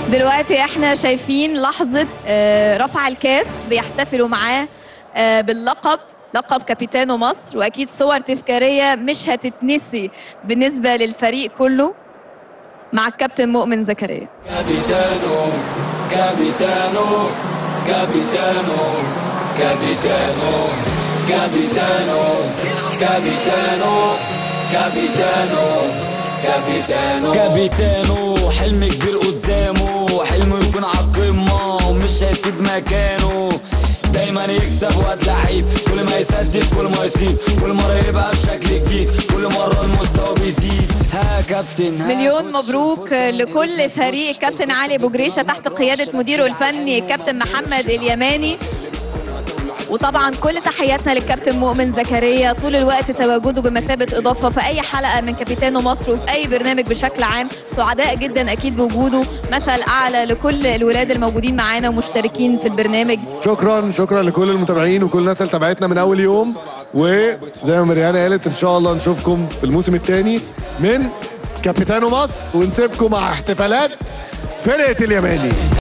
دلوقتي احنا شايفين لحظة آه، رفع الكاس بيحتفلوا معاه آه، باللقب لقب كابيتانو مصر واكيد صور تذكارية مش هتتنسي بالنسبة للفريق كله مع الكابتن مؤمن زكريا Capitano, capitano, capitano, capitano, capitano, capitano, capitano, capitano كابيتانو حلم كبير قدامه حلمه يكون على القمة ومش هيسيب مكانه دايما يكسب واد لعيب كل ما يسدد كل ما يصيب كل مرة يبقى بشكل جديد كل مرة المستوى بيزيد ها كابتن ها مليون كوتش، مبروك فرصة لكل فريق كابتن علي ابو جريشه تحت قياده مديره الفني كابتن محمد اليماني وطبعا كل تحياتنا للكابتن مؤمن زكريا طول الوقت تواجده بمثابه اضافه في اي حلقه من كابيتانو مصر وفي اي برنامج بشكل عام سعداء جدا اكيد بوجوده مثل اعلى لكل الولاد الموجودين معانا ومشتركين في البرنامج شكرا شكرا لكل المتابعين وكل الناس اللي تابعتنا من اول يوم وزي ما مريانا قالت ان شاء الله نشوفكم في الموسم الثاني من كابيتانو مصر ونسيبكم مع احتفالات فرقه اليماني